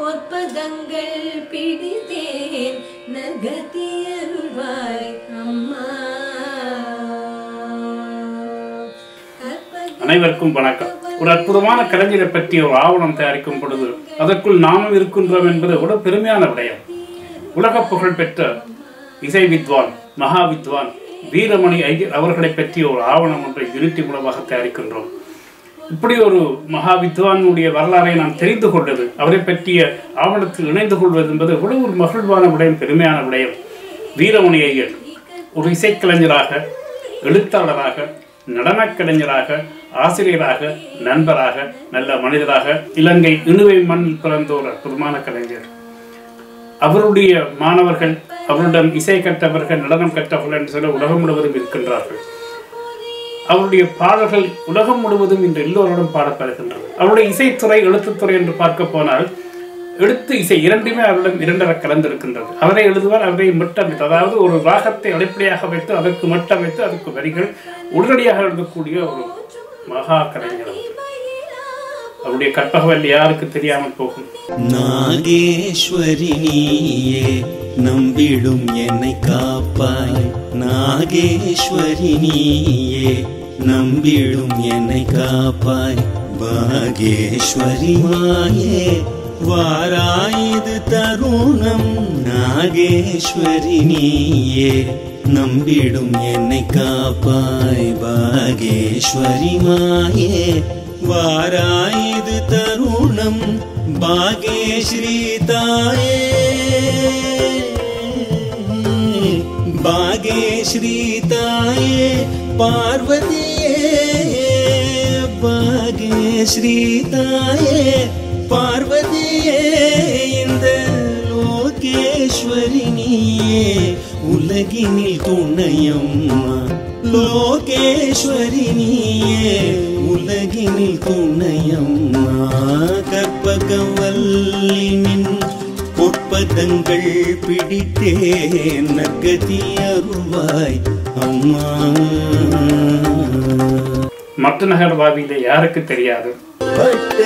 பொற்பதங்கள் பிடித்தேன் நகத்தியருள்வாய் அம்மா கற்பக அனைவருக்கும் வணக்கம் ஒரு அற்புதமான கலைஞரை பற்றி ஒரு ஆவணம் தயாரிக்கும் பொழுது அதற்குள் நாமும் இருக்கின்றோம் என்பது ஒரு பெருமையான விடயம் உலக புகழ் பெற்ற இசை வித்வான் மகா வித்வான் வீரமணி ஐயர் அவர்களை பற்றி ஒரு ஆவணம் ஒன்றை யூனிட்டி மூலமாக தயாரிக்கின்றோம் இப்படி ஒரு மகா வித்வானுடைய வரலாறை நாம் தெரிந்து கொண்டது அவரை பற்றிய ஆவணத்தில் இணைந்து கொள்வது என்பது எவ்வளவு ஒரு மகிழ்வான விடயம் பெருமையான விடயம் வீரமணி ஐயர் ஒரு இசைக்கலைஞராக எழுத்தாளராக நடனக் கலைஞராக ஆசிரியராக நண்பராக நல்ல மனிதராக இலங்கை இணுவை மண்ணில் பிறந்த ஒரு அற்புதமான கலைஞர் அவருடைய மாணவர்கள் அவரிடம் இசை கற்றவர்கள் நடனம் கற்றவர்கள் என்று சொல்ல உலகம் முழுவதும் இருக்கின்றார்கள் அவருடைய பாடல்கள் உலகம் முழுவதும் இன்று எல்லோரோடும் பாடப்படுகின்றது அவருடைய இசைத்துறை எழுத்துத்துறை என்று பார்க்க போனால் எழுத்து இசை இரண்டுமே அவரிடம் இரண்டர கலந்திருக்கின்றது அவரை எழுதுவார் அவரை மட்டமைத்து அதாவது ஒரு ராகத்தை அடிப்படையாக வைத்து அதற்கு மட்டமைத்து அதற்கு வரிகள் உடனடியாக எழுதக்கூடிய ஒரு மகா கலைஞர் அவர். அவருடைய கற்பகவல்லி யாருக்கு தெரியாமல் போகும் நாகேஸ்வரி நீயே நம்பிடும் என்னை காப்பாய் நாகேஸ்வரி நீயே நம்பிடும் என்னை காப்பாய் பாகேஸ்வரி மாயே வாராயுது தருணம் நாகேஸ்வரி நீயே நம்பிடும் என்னை காப்பாய் பாகேஸ்வரி மாயே வாராயுது தருணம் பாகேஸ்ரீ தாயே பாகேஸ்ரீ தாயே பார்வதியே பாகேஸ்ரீ தாயே பார்வதியே இந்த லோகேஸ்வரி நீயே உலகினில் துணையம்மா லோகேஸ்வரி நீயே உலகினில் துணையம்மா கற்பகவல்லினின் பொற்பதங்கள் பிடித்தேன் நகதி அருவாய் அம்மா மற்ற நகர் வாவியிலே யாருக்கு தெரியாது பட்ட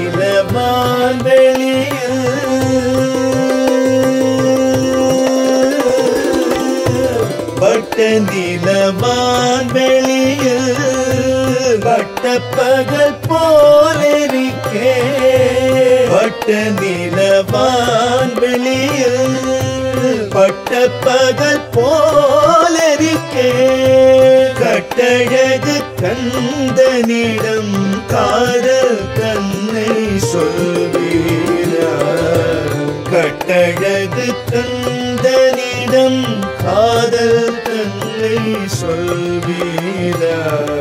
நிலமாந்தளியில் பட்ட நிலமாந்தளியில் பட்ட பகல் போலிருக்கே பட்ட நிலமாந்தளியில் பட்ட பகல் போலிருக்கே கட்டழகு கந்தனிடம் காதல் தன்னை சொல்வீரா கட்டழகு கந்தனிடம் காதல் தன்னை சொல்வீரா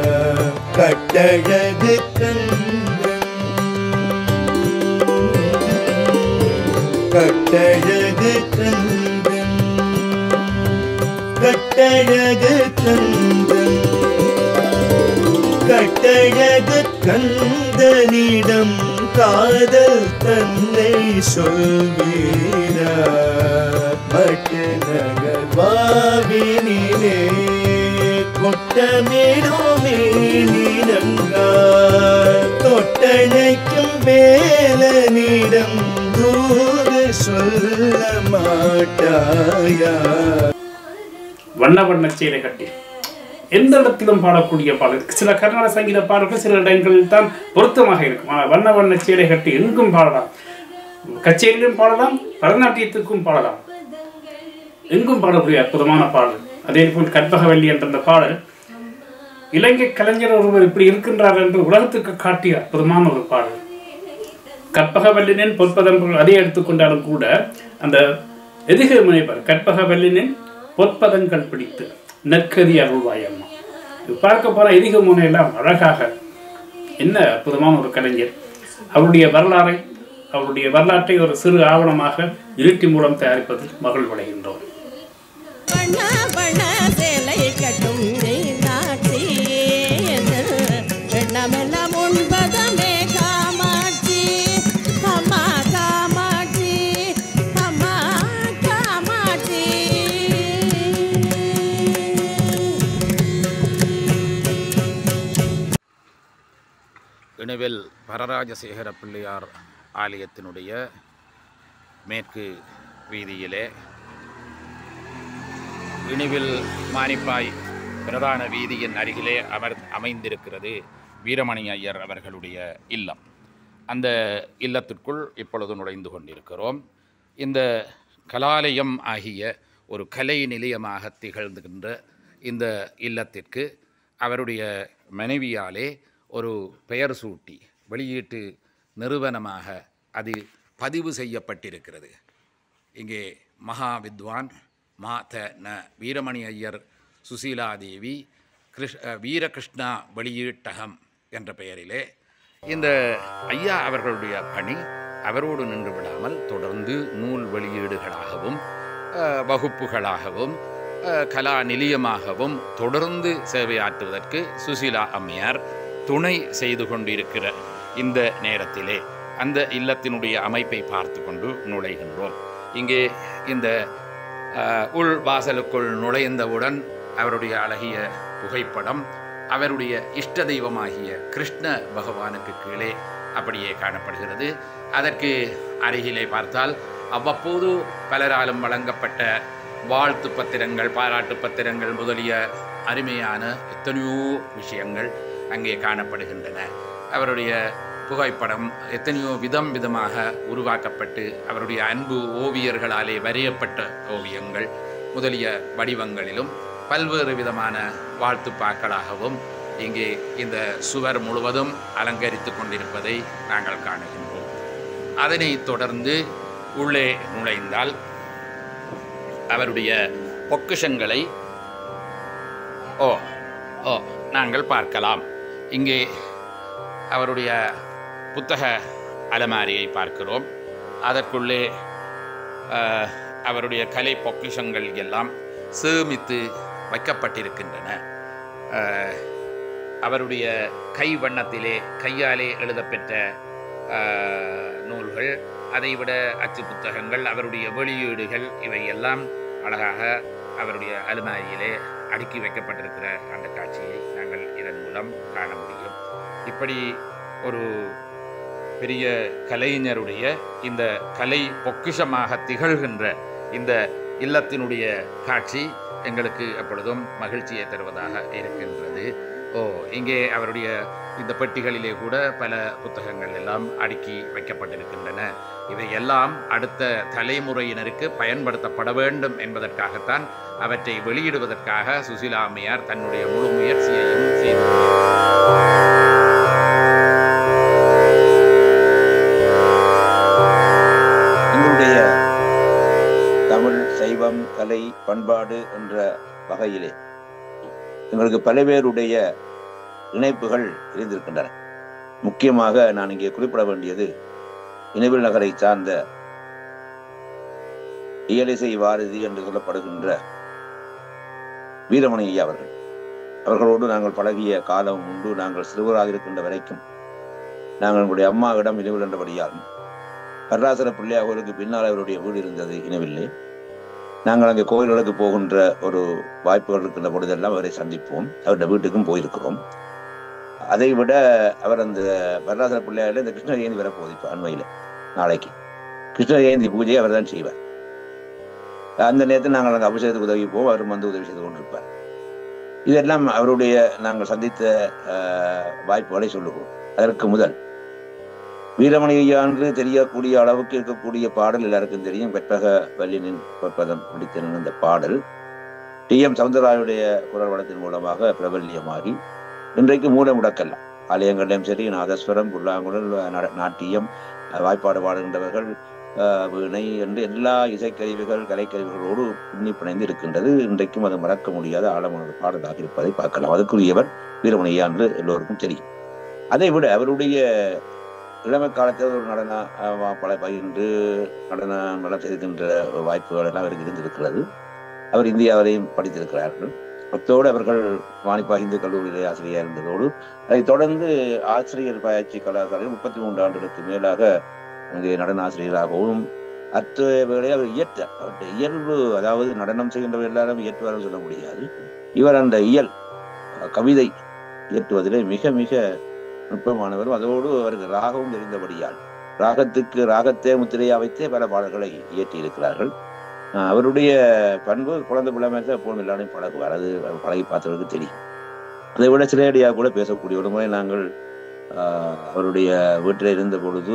கட்டழகு கந்தன் கட்டழகு கந்தன் கட்டழகு கந்தன் கட்டழகு கந்தனிடம் காதல் தன்னை சொல்வீரா பட்டு நகர் வாவினிலே கொட்டமிடுமே நிலங்காய் தொட்டணைக்கும் வேலனிடம் தூது சொல்ல மாட்டாயா வண்ண வண்ண சேலை கட்டி எந்த இடத்திலும் பாடக்கூடிய பாடல் சில கர்நாடக சங்கீத பாடல்கள் சில இடங்களில் தான் பொருத்தமாக இருக்கும் ஆனால் வண்ண வண்ண சேலை கட்டி எங்கும் பாடலாம் கச்சேரியிலும் பாடலாம் பரதநாட்டியத்துக்கும் பாடலாம் எங்கும் பாடக்கூடிய அற்புதமான பாடல் அதே போல் கற்பகவல்லி என்ற அந்த பாடல் இலங்கை கலைஞர் ஒருவர் இப்படி இருக்கின்றார் என்று உலகத்துக்கு காட்டிய அற்புதமான ஒரு பாடல் கற்பகவல்லினின் பொற்பதங்கள் அதே எடுத்துக்கொண்டாலும் கூட அந்த எதிக முனைவர் கற்பகவல்லினின் பொற்பதங்கள் பிடித்து நற்கதி அருள்வாய் அம்மா இது பார்க்க போற எதிக முனையெல்லாம் அழகாக என்ன அற்புதமான ஒரு கலைஞர் அவருடைய வரலாறை அவருடைய வரலாற்றை ஒரு சிறு ஆவணமாக இருட்டி மூலம் தயாரிப்பதில் மகிழ்வடைகின்றோம் வண்ண வண்ண சேலை கட்டும் மீனாட்சி எண்ணமெல்லாம் உண்பதமே காமாட்சி அம்மா காமாட்சி அம்மா காமாட்சி இணுவில் வரராஜசேகர பிள்ளையார் ஆலயத்தினுடைய மேற்கு வீதியிலே இணிவில் மானிப்பாய் பிரதான வீதியின் அருகிலே அமர் அமைந்திருக்கிறது வீரமணி ஐயர் அவர்களுடைய இல்லம் அந்த இல்லத்திற்குள் இப்பொழுது நுழைந்து கொண்டிருக்கிறோம் இந்த கலாலயம் ஆகிய ஒரு கலை நிலையமாக திகழ்கின்ற இந்த இல்லத்திற்கு அவருடைய மனைவியாலே ஒரு பெயர் சூட்டி வெளியீட்டு நிறுவனமாக அது பதிவு செய்யப்பட்டிருக்கிறது இங்கே மகா வித்வான் மா த ந வீரமணி ஐயர் சுசீலாதேவி கிருஷ் அஹ், வீரகிருஷ்ணா வெளியீட்டகம் என்ற பெயரிலே இந்த ஐயா அவர்களுடைய பணி அவரோடு நின்று விடாமல் தொடர்ந்து நூல் வெளியீடுகளாகவும் அஹ், வகுப்புகளாகவும் அஹ், கலா நிலையமாகவும் தொடர்ந்து சேவையாற்றுவதற்கு சுசீலா அம்மையார் துணை செய்து கொண்டிருக்கிற இந்த நேரத்திலே அந்த இல்லத்தினுடைய அமைப்பை பார்த்து கொண்டு நுழைகின்றோம் இங்கே இந்த அஹ், உள் வாசலுக்குள் நுழைந்தவுடன் அவருடைய அழகிய புகைப்படம் அவருடைய இஷ்ட தெய்வமாகிய கிருஷ்ண பகவானுக்கு கீழே அப்படியே காணப்படுகிறது அதற்கு அருகிலே பார்த்தால் அவ்வப்போது பலராலும் வழங்கப்பட்ட வாழ்த்து பத்திரங்கள் பாராட்டு பத்திரங்கள் முதலிய அருமையான எத்தனையோ விஷயங்கள் அங்கே காணப்படுகின்றன அவருடைய புகைப்படம் எத்தனையோ விதம் விதமாக உருவாக்கப்பட்டு அவருடைய அன்பு ஓவியர்களாலே வரையப்பட்ட ஓவியங்கள் முதலிய வடிவங்களிலும் பல்வேறு விதமான வாழ்த்துப்பாக்களாகவும் இங்கே இந்த சுவர் முழுவதும் அலங்கரித்து கொண்டிருப்பதை நாங்கள் காணுகின்றோம் அதனைத் தொடர்ந்து உள்ளே நுழைந்தால் அவருடைய பொக்கிஷங்களை ஓ ஓ நாங்கள் பார்க்கலாம் இங்கே அவருடைய புத்தக அலமாரியை பார்க்கிறோம் அதற்குள்ளே அஹ், அவருடைய கலை பொக்கிஷங்கள் எல்லாம் சேமித்து வைக்கப்பட்டிருக்கின்றன அஹ், அவருடைய கை வண்ணத்திலே கையாலே எழுதப்பெற்ற அஹ், நூல்கள் அதைவிட அச்சு புத்தகங்கள் அவருடைய வெளியீடுகள் இவை எல்லாம் அழகாக அவருடைய அலுமாரியிலே அடுக்கி வைக்கப்பட்டிருக்கிற அந்த காட்சியை நாங்கள் இதன் மூலம் காண முடியும் இப்படி ஒரு பெரிய கலைஞருடைய இந்த கலை பொக்கிஷமாக திகழ்கின்ற இந்த இல்லத்தினுடைய காட்சி எங்களுக்கு எப்பொழுதும் மகிழ்ச்சியை தருவதாக இருக்கின்றது ஓ இங்கே அவருடைய இந்த பெட்டிகளிலே கூட பல புத்தகங்கள் எல்லாம் அடுக்கி வைக்கப்பட்டிருக்கின்றன இவையெல்லாம் அடுத்த தலைமுறையினருக்கு பயன்படுத்தப்பட வேண்டும் என்பதற்காகத்தான் அவற்றை வெளியிடுவதற்காக சுசீலா அம்மையார் தன்னுடைய முழு முயற்சியையும் செய்துள்ளார் எங்களுடைய தமிழ் சைவம் கலை பண்பாடு என்ற வகையிலே எங்களுக்கு பல பேருடைய இணைப்புகள் இருந்திருக்கின்றன முக்கியமாக நான் இங்கே குறிப்பிட வேண்டியது இனவில் நகரை சார்ந்த இயலிசை வாரதி என்று சொல்லப்படுகின்ற வீரமணி ஐயா அவர்கள் அவர்களோடு நாங்கள் பழகிய காலம் உண்டு நாங்கள் சிறுவராக இருக்கின்ற வரைக்கும் நாங்கள் எங்களுடைய அம்மாவிடம் இனிவில் என்றபடியால் கருணாசர பிள்ளையா கோயிலுக்கு பின்னால் அவருடைய வீடு இருந்தது இனவில்லை நாங்கள் அங்கே கோயில்களுக்கு போகின்ற ஒரு வாய்ப்புகள் இருக்கின்ற பொழுதெல்லாம் அவரை சந்திப்போம் அவருடைய வீட்டுக்கும் போயிருக்கிறோம் அதை விட அவர் அந்த வரலாசர பிள்ளையாரில் இந்த கிருஷ்ண ஜெயந்தி வரப்போகுது இப்போ அண்மையில் நாளைக்கு கிருஷ்ண ஜெயந்தி பூஜையை அவர் தான் செய்வார் அந்த நேரத்தில் நாங்கள் அங்கே அபிஷேகத்துக்கு உதவி போவோம் அவர் வந்து உதவி செய்து கொண்டிருப்பார் இதெல்லாம் அவருடைய நாங்கள் சந்தித்த அஹ், வாய்ப்புகளை சொல்லுவோம் அதற்கு முதல் வீரமணி ஐயா என்று தெரியக்கூடிய அளவுக்கு இருக்கக்கூடிய பாடல் எல்லாருக்கும் தெரியும் பெற்றக வல்லினின் பதம் பிடித்தன இந்த பாடல் டி எம் சவுந்தரராயுடைய குரல் வளத்தின் மூலமாக பிரபல்யமாகி இன்றைக்கு மூல முடக்கல்ல ஆலயங்களிலும் சரி நாதஸ்வரம் புல்லாங்குழல் நட- நாட்டியம் அஹ், வாய்ப்பாடு பாடுகின்றவர்கள் அஹ், வீணை என்று எல்லா இசைக்கருவிகள் கலைக்கருவிகளோடு பின்னி பிணைந்து இருக்கின்றது இன்றைக்கும் அது மறக்க முடியாத ஆழமான பாடலாக இருப்பதை பார்க்கலாம் அதுக்குரியவர் வீரமணி ஐயா என்று எல்லோருக்கும் தெரியும் அதை விட அவருடைய இளமை காலத்தில் ஒரு நடன அஹ், பல பயின்று நடனம் எல்லாம் செய்கின்ற வாய்ப்புகள் எல்லாம் அவருக்கு இருந்திருக்கிறது அவர் இந்தியாவிலையும் படித்திருக்கிறார்கள் அத்தோடு அவர்கள் மாணிப்பா இந்து கல்லூரியிலே ஆசிரியர் இருந்ததோடு அதைத் தொடர்ந்து ஆசிரியர் பயிற்சி கலாசாலையில் முப்பத்தி மூன்று ஆண்டுகளுக்கு மேலாக அங்கே நடன ஆசிரியராகவும் அற்ற வேளை அவர் இயற்ற அவருடைய இயல்பு அதாவது நடனம் செய்கின்றவர் எல்லாரும் இயற்றுவார்கள் சொல்ல முடியாது இவர் அந்த இயல் அஹ், கவிதை இயற்றுவதிலே மிக மிக நுட்பமானவரும் அதோடு அவருக்கு ராகவும் தெரிந்தபடியால் ராகத்துக்கு ராகத்தை முத்திரையா வைத்தே பல பாடல்களை இயற்றியிருக்கிறார்கள் அஹ் அவருடைய பண்பு குழந்தை பிள்ளைமை எப்போதும் எல்லாரையும் பழகுவார் அது அவர் பழகி பார்த்தவருக்கு தெரியும் அதை விட சிலையடியாக கூட பேசக்கூடிய ஒரு முறை நாங்கள் ஆஹ், அவருடைய வீட்டில் இருந்த பொழுது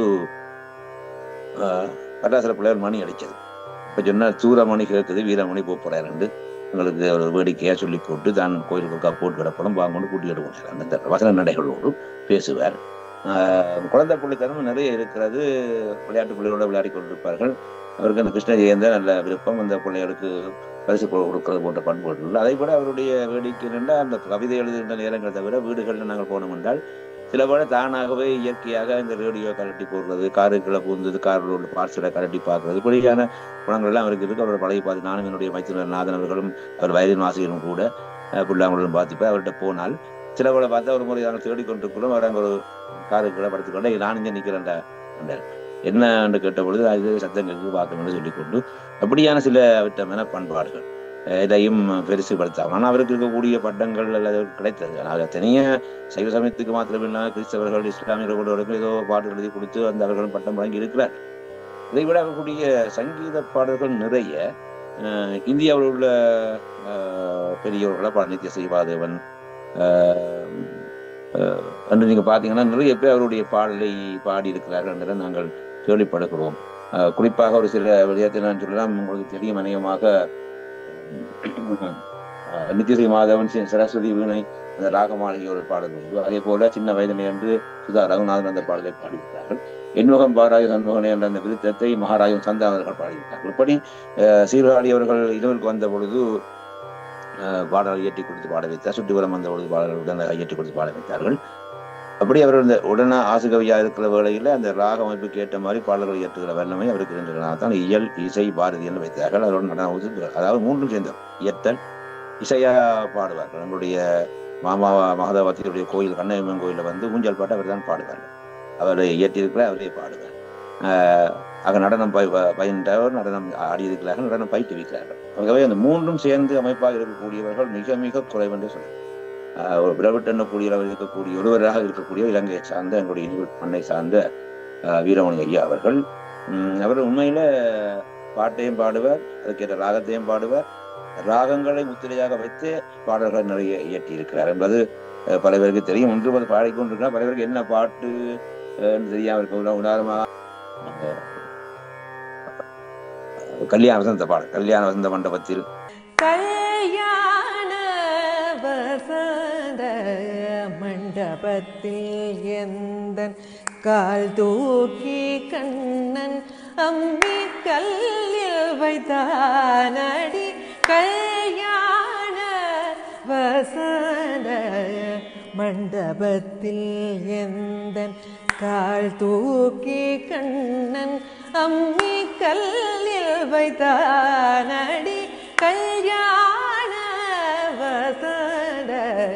பட்டாசுர பிள்ளையார் மணி அடிச்சது இப்போ சொன்னால் சூரமணி கேட்குது வீரமணி போக போறாருண்டு எங்களுக்கு ஒரு வேடிக்கையாக சொல்லி போட்டு தான் கோயிலுக்கு போட்டு கிடப்படம் வாங்கொண்டு கூட்டிகிட்டு போனார் அந்த வசன நடைகளோடு பேசுவார் ஆஹ், குழந்தை பிள்ளைத்தனம் நிறைய இருக்கிறது விளையாட்டு பிள்ளைகளோட விளையாடி கொண்டிருப்பார்கள் அவருக்கு அந்த கிருஷ்ண ஜெயந்த நல்ல விருப்பம் அந்த பிள்ளைகளுக்கு பரிசு கொ- கொடுக்கிறது போன்ற பண்புகள் உண்டு அதை விட அவருடைய வேடிக்கை என்றால் அந்த கவிதை எழுதுகின்ற நேரங்களை தவிர வீடுகளில் நாங்கள் போனோம் என்றால் சில வேளை தானாகவே இயற்கையாக இந்த ரேடியோ கலட்டி போடுறது காருக்குள்ள பூந்தது காரில் உள்ள பார்சலை கலட்டி பார்க்கறது இப்படியான குணங்கள் எல்லாம் அவருக்கு இருக்கு அவரோட பழகி பார்த்து நானும் என்னுடைய மைத்தினர் நாதன் அவர்களும் அவர் வயதின் ஆசிரியரும் கூட அஹ், புல்லாங்குழலும் பார்த்துப்பேன் அவர்கிட்ட போனால் சில வேளை பார்த்தா ஒரு முறை நாங்கள் தேடிக்கொண்டிருக்கிறோம் அவர் அங்கே ஒரு காருக்குள்ள படுத்துக்கொண்டு நான் இங்கே நிற்கிறேன்டா என்றார். என்னன்னு கேட்ட பொழுது அது சத்தம் கேட்கு பார்க்கணும்னு சொல்லிக்கொண்டு அப்படியான சில விட்ட மனப்பண்பாடுகள் அஹ் எதையும் பெருசுபடுத்தாம ஆனால் அவருக்கு இருக்கக்கூடிய பட்டங்கள் அல்லது அவருக்கு கிடைத்தது ஆனால் அது தனிய சைவ சமயத்துக்கு மாத்திரமில்லாமல் கிறிஸ்தவர்கள் இஸ்லாமியர்களோட ஏதோ பாட்டு எழுதி கொடுத்து அந்த அவர்களும் பட்டம் வழங்கி இருக்கிறார் இதை விட அவர்களுடைய சங்கீத பாடல்கள் நிறைய அஹ் இந்தியாவில் உள்ள அஹ், பெரியவர்களை பா நித்ய செய்வாதேவன் அஹ், அஹ், என்று நீங்க பார்த்தீங்கன்னா நிறைய பேர் அவருடைய பாடலை பாடி இருக்கிறார்கள் என்றதை நாங்கள் கேள்விப்படுகிறோம் அஹ், குறிப்பாக ஒரு சில விடயத்தை நான் சொல்லலாம் உங்களுக்கு தெரியும் அநேகமாக அஹ், நித்யஸ்ரீ மாதவன் சி- சரஸ்வதி வீணை அந்த ராகமாளிகை ஒரு பாடல் உண்டு அதே போல சின்ன வயதிலே என்று சுதா ரகுநாதன் அந்த பாடலை பாடியிருக்கிறார்கள் எண்முகம் பாராய சண்முகனே என்ற அந்த விருத்தத்தை மகாராஜன் சந்தா அவர்கள் பாடியிருக்கிறார்கள் இப்படி அஹ், சீர்காழி அவர்கள் இரவுக்கு வந்த பொழுது அஹ், பாடலை இயற்றி கொடுத்து பாட வைத்தார் சுற்றுவரம் வந்த பொழுது பாடல்களுடன் இயற்றி கொடுத்து பாட வைத்தார்கள் அப்படி அவர் இந்த உடனே ஆசுகவியா இருக்கிற வேளையில அந்த ராக அமைப்புக்கு ஏற்ற மாதிரி பாடல்கள் இயற்றுகிற வல்லமை அவருக்கு இருந்ததுனால தான் இயல் இசை பாரதி என்று வைத்தார்கள் அதோட நடன உது- அதாவது மூன்றும் சேர்ந்தவர் இயற்றல் இசையா பாடுவார்கள் நம்மளுடைய மாமா மகதாவத்தியுடைய கோயில் கண்ணகியம்மன் கோயிலில் வந்து ஊஞ்சல் பாட்டு அவர் தான் பாடுவார் அவரை இயற்றியிருக்கிறார் அவரே பாடுவார் ஆஹ் ஆக நடனம் பய ப- பயின்றவர் நடனம் ஆடியிருக்கிறார்கள் நடனம் பயிற்றுவிக்கிறார்கள் ஆகவே அந்த மூன்றும் சேர்ந்து அமைப்பாக இருக்கக்கூடியவர்கள் மிக மிக குறைவென்று சொல்லலாம் ஆஹ் ஒரு விடவிட்டு எண்ணக்கூடியவர் இருக்கக்கூடிய ஒருவராக இருக்கக்கூடிய இலங்கையை சார்ந்த எங்களுடைய இனிவு மண்ணை சார்ந்த ஆஹ் வீரமணி ஐயா அவர்கள் உம் அவர் உண்மையில பாட்டையும் பாடுவார் அதுக்கேற்ற ராகத்தையும் பாடுவார் ராகங்களை முத்திரையாக வைத்து பாடல்களை நிறைய இயற்றி இருக்கிறார் என்பது அஹ், பல பேருக்கு தெரியும் ஒன்று வந்து பாடிக்கொண்டிருக்கிறார் பல பேருக்கு என்ன பாட்டு அஹ், என்று தெரியாமல் இருக்க உதா- உதாரணமாக அஹ், கல்யாண வசந்த பாடல் கல்யாண வசந்த மண்டபத்தில் கல்யாண வசந்த மண்டபத்தில் எந்தன் கால் தூக்கி கண்ணன் அம்மி கல்லில் வைத்தானடி கல்யாண வசந்த மண்டபத்தில் எந்தன் கால் தூக்கி கண்ணன் அம்மி கல்லில் வைத்தானடி கல்யாண வசந்த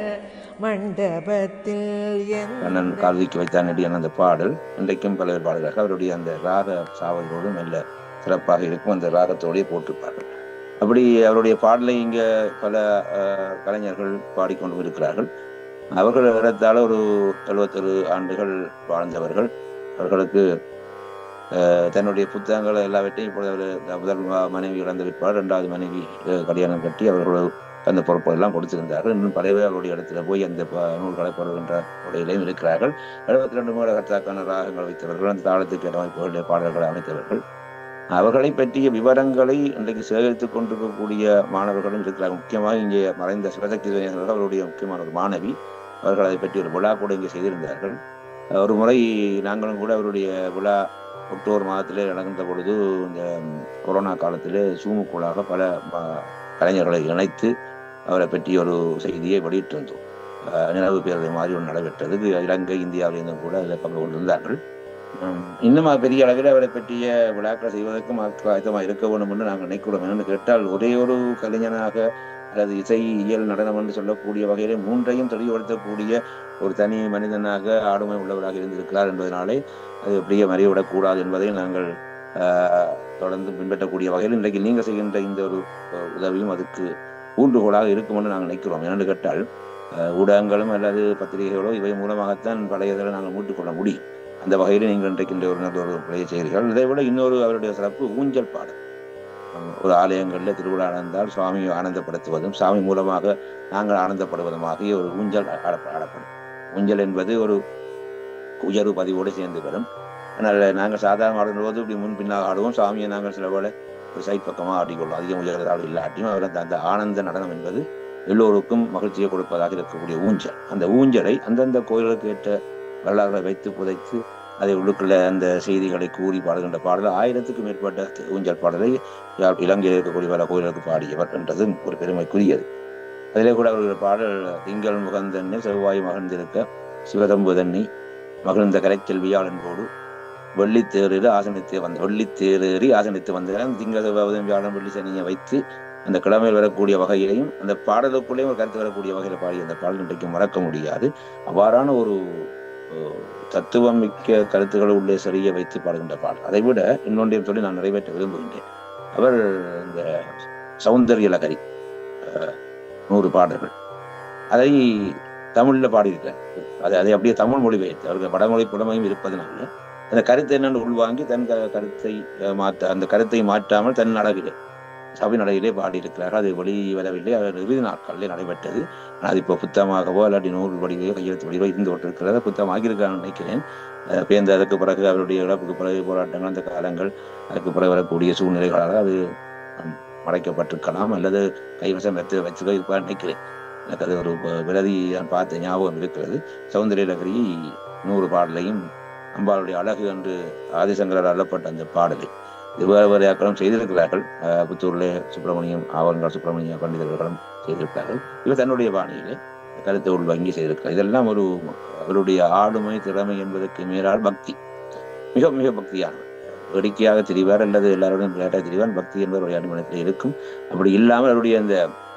மண்டபத்தில் கண்ணன் எந்த கால்விக்கு வைத்தான் அடி என்ற அந்த பாடல் இன்றைக்கும் பல பேர் பாடுகிறார்கள் அவருடைய அந்த ராக சாவல்களோடு நல்ல சிறப்பாக இருக்கும் அந்த ராகத்தோடயே போட்டிருப்பார்கள் அப்படி அவருடைய பாடலை இங்க பல அஹ், கலைஞர்கள் பாடிக்கொண்டு இருக்கிறார்கள் அவர்கள் இடத்தால ஒரு எழுபத்தொரு ஆண்டுகள் வாழ்ந்தவர்கள் அவர்களுக்கு அஹ், தன்னுடைய புத்தகங்கள் எல்லாவற்றையும் இப்பொழுது அவர் முதல் ம- மனைவி இழந்து விற்பார் இரண்டாவது மனைவி அஹ், கல்யாணம் கட்டி அவர்கள் அந்த பொறுப்புகள் எல்லாம் கொடுத்திருந்தார்கள் இன்னும் பல பேர் அவருடைய இடத்துல போய் அந்த ப- நூல்களை பருகின்ற முறையிலையும் இருக்கிறார்கள் எழுபத்தி ரெண்டு மூல கர்த்தாக்கான ராகங்கள் வைத்தவர்கள் அந்த தாளத்துக்கு அமைப்புகளுடைய பாடல்களை அமைத்தவர்கள் அவர்களை பற்றிய விவரங்களை இன்றைக்கு சேகரித்துக் கொண்டிருக்கக்கூடிய மாணவர்களும் இருக்கிறார்கள் முக்கியமாக இங்கே மறைந்த சிவசக்தி சுயேந்திரர்கள் அவருடைய முக்கியமான ஒரு மாணவி அவர்கள் அதை பற்றி ஒரு விழா கூட இங்கே செய்திருந்தார்கள் அஹ் ஒரு முறை நாங்களும் கூட அவருடைய விழா அக்டோபர் மாதத்திலே நடந்த பொழுது இந்த கொரோனா காலத்திலே சூமுக்குள்ளாக பல ம- கலைஞர்களை இணைத்து அவரை பற்றி ஒரு செய்தியை வெளியிட்டிருந்தோம் அஹ் நினைவு பேரவை மாதிரி ஒன்று நடைபெற்றது இது இலங்கை இந்தியாவிலிருந்தும் கூட அதில் பங்கு கொண்டிருந்தார்கள் உம் இன்னும் அது பெரிய அளவில் அவரை பற்றிய விழாக்கள் செய்வதற்கும் ஆயத்தமாக இருக்க வேண்டும் என்று நாங்கள் நினைக்கிறோம் என்னென்னு கேட்டால் ஒரே ஒரு கலைஞனாக அல்லது இசை இயல் நடனம் என்று சொல்லக்கூடிய வகையிலே மூன்றையும் தெளிவுபடுத்தக்கூடிய ஒரு தனி மனிதனாக ஆளுமை உள்ளவராக இருந்திருக்கிறார் என்பதனாலே அது அப்படியே மறைவிடக்கூடாது என்பதை நாங்கள் ஆஹ், தொடர்ந்து பின்பற்றக்கூடிய வகையில் இன்றைக்கு நீங்கள் செய்கின்ற இந்த ஒரு அஹ், உதவியும் அதுக்கு ஊன்றுகோலாக இருக்கும் என்று நாங்கள் நினைக்கிறோம் என்னென்னு கேட்டால் அஹ், ஊடகங்களும் அல்லது பத்திரிகைகளோ இவை மூலமாகத்தான் பழையதை நாங்கள் மீட்டுக் கொள்ள முடியும் அந்த வகையில் நீங்கள் இன்றைக்கு இந்த ஒரு நல்ல ஒரு விளைய செய்கிறீர்கள் இதை விட இன்னொரு அவருடைய சிறப்பு ஊஞ்சல் பாடல் ஆமா, ஒரு ஆலயங்களில் திருவிழா நடந்தால் சுவாமியை ஆனந்தப்படுத்துவதும் சாமி மூலமாக நாங்கள் ஆனந்தப்படுவதுமாகிய ஒரு ஊஞ்சல் ஆட- ஆடப்படும் ஊஞ்சல் என்பது ஒரு உயர்வு பதிவோடு சேர்ந்து வரும் அதனால் நாங்கள் சாதாரண ஆடும்போது இப்படி முன் பின்னாக ஆடுவோம் சாமியை நாங்கள் சில வேளை ஒரு சைட் பக்கமாக ஆடிக்கொள்வோம் அதிகம் உயர்ந்தால் இல்லாட்டியும் அவர் அந்த அந்த ஆனந்த நடனம் என்பது எல்லோருக்கும் மகிழ்ச்சியை கொடுப்பதாக இருக்கக்கூடிய ஊஞ்சல் அந்த ஊஞ்சலை அந்தந்த கோயில்களுக்கு ஏற்ற வரலாறுகளை வைத்து புதைத்து அதை உள்ளுக்குள்ள அந்த செய்திகளை கூறி பாடுகின்ற பாடல் ஆயிரத்துக்கும் மேற்பட்ட ஊஞ்சல் பாடலை யாழ் இலங்கையில் இருக்கக்கூடிய பல கோயில்களுக்கு பாடியவர் என்றதும் ஒரு பெருமைக்குரியது அதிலே கூட அவர்கள் பாடல் திங்கள் முகந்தன்னை செவ்வாய் மகிழ்ந்திருக்க சிவதம்புதன்னி மகிழ்ந்த கரைச்செல்வியாள் என்போடு வெள்ளித்தேரில் ஆசனித்து வந்த வெள்ளித்தேரேறி ஆசனித்து வந்தார் திங்கள் செவ்வாய் வியாழன் வெள்ளி சனியை வைத்து அந்த கிழமையில் வரக்கூடிய வகையிலையும் அந்த பாடலுக்குள்ளேயும் ஒரு கருத்து வரக்கூடிய வகையில் பாடிய அந்த பாடல் இன்றைக்கு மறக்க முடியாது அவ்வாறான ஒரு அஹ், தத்துவம் மிக்க கருத்துக்களை உள்ளே சரிய வைத்து பாடுகின்ற பாடல் அதை விட இன்னொன்றையும் சொல்லி நான் நிறைவேற்ற விரும்புகின்றேன் அவர் இந்த சௌந்தர்ய லகரி அஹ், நூறு பாடல்கள் அதை தமிழில் பாடியிருக்கார் அது அதை அப்படியே தமிழ் மொழிபெயர்த்து அவருக்கு வடமொழி புலமையும் இருப்பதனால அந்த கருத்தை என்னென்னு உள்வாங்கி தன் க- கருத்தை அஹ், மாற்ற அந்த கருத்தை மாற்றாமல் தன் அளவிலே சபை நடையிலே பாடியிருக்கிறார்கள் அது வெளி வரவில்லை அவர் இறுதி நாட்களிலே நடைபெற்றது ஆனால் அது இப்போ புத்தகமாகவோ இல்லாட்டி நூல் வடிவையோ கையெழுத்து வடிவோ இருந்து கொண்டிருக்கிறத புத்தகமாகியிருக்கான்னு நினைக்கிறேன் அஹ் பேர்ந்து அதற்கு பிறகு அவருடைய இழப்புக்கு பிறகு போராட்டங்கள் அந்த காலங்கள் அதுக்கு பிறகு வரக்கூடிய சூழ்நிலைகளால் அது ஹம், மறைக்கப்பட்டிருக்கலாம் அல்லது கைவசம் வைத்து வச்சுக்கோ இருப்பான்னு நினைக்கிறேன் எனக்கு அது ஒரு ப- விரதி நான் பார்த்த ஞாபகம் இருக்கிறது சௌந்தரிய லகரி நூறு பாடலையும் அம்பாளுடைய அழகு என்று ஆதிசங்கரால் அள்ளப்பட்ட அந்த பாடலை இது வேறு வேறு ஆக்களும் செய்திருக்கிறார்கள் அஹ் புத்தூரிலே சுப்பிரமணியம் ஆவரங்கால் சுப்பிரமணிய பண்டிதர்களும் செய்திருக்கிறார்கள் இவர் தன்னுடைய பாணியிலே கருத்தை உள்வாங்கி செய்திருக்கிறார் இதெல்லாம் ஒரு அவருடைய ஆளுமை திறமை என்பதற்கு மேலால் பக்தி மிக மிக பக்தியானவர் வேடிக்கையாக திரிவார் அல்லது எல்லாரோடையும் விளையாட்டாக திரிவார் பக்தி என்பது ஒரு அனுமணத்தில் இருக்கும் அப்படி இல்லாமல் அவருடைய அந்த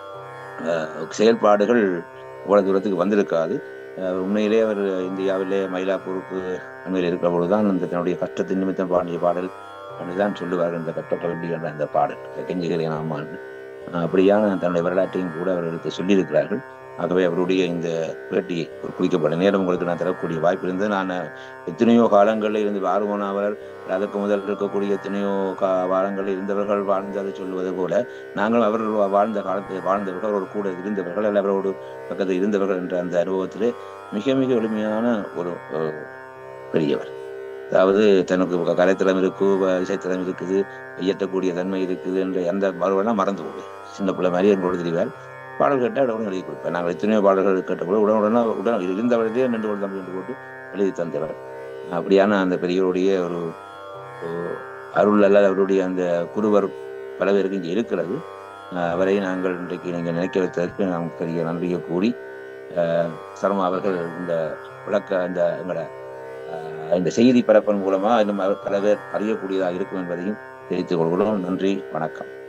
அஹ், செயல்பாடுகள் இவ்வளவு தூரத்துக்கு வந்திருக்காது அஹ், உண்மையிலே அவர் இந்தியாவிலே மயிலாப்பூருக்கு அண்மையில் இருக்கிற பொழுதுதான் அந்த தன்னுடைய கஷ்டத்தின் நிமித்தம் பாடிய பாடல் அப்படிதான் சொல்லுவார்கள் இந்த கட்டக்கல்வி என்ற அந்த பாடல் கெஞ்சுகிறேன் ஆமான் அப்படியான தன்னுடைய வரலாற்றையும் கூட அவர் எடுத்து சொல்லியிருக்கிறார்கள் ஆகவே அவருடைய இந்த பேட்டியை ஒரு குறிக்கப்பட்ட நேரம் உங்களுக்கு நான் தரக்கூடிய வாய்ப்பு இருந்தது நான் எத்தனையோ காலங்களில் இருந்து ஆர்வமானவர் அதற்கு முதல் இருக்கக்கூடிய எத்தனையோ கா வாரங்களில் இருந்தவர்கள் வாழ்ந்ததை சொல்லுவது போல நாங்கள் அவர்கள் வா- வாழ்ந்த காலத்தில் வாழ்ந்தவர்கள் அவரோடு கூட இருந்தவர்கள் அல்ல அவரோடு பக்கத்தில் இருந்தவர்கள் என்ற அந்த அனுபவத்திலே மிக மிக எளிமையான ஒரு அஹ், பெரியவர் அதாவது தனக்கு கலைத்திறம் இருக்கு வ- இசைத்திறம் இருக்குது இயற்றக்கூடிய தன்மை இருக்குது என்ற அந்த மறுவெல்லாம் மறந்து போகுது சின்ன பிள்ளை மாதிரி எங்களோட தெரிவார் பாடல் கேட்டால் உடனே எழுதி கொடுப்பேன் நாங்கள் எத்தனையோ பாடல்கள் கேட்டபோது உடனே உடனே உடனே இருந்தவரதே நின்று கொண்டு தம்பி என்று போட்டு எழுதி தந்தவர் அப்படியான அந்த பெரியவருடைய ஒரு ஒரு அருள் அல்லது அவருடைய அந்த குருவர் பல பேருக்கு இங்கே இருக்கிறது அஹ் அவரை நாங்கள் இன்றைக்கு நீங்கள் நினைக்க வைத்ததற்கு நாம் பெரிய நன்றியை கூறி அஹ் சர்மா அவர்கள் இந்த விளக்க இந்த எங்களோட அஹ் இந்த செய்தி பரப்பன் மூலமா இன்னும் அவர் பல பேர் அறியக்கூடியதாக இருக்கும் என்பதையும் தெரிவித்துக் கொள்கிறோம் நன்றி வணக்கம்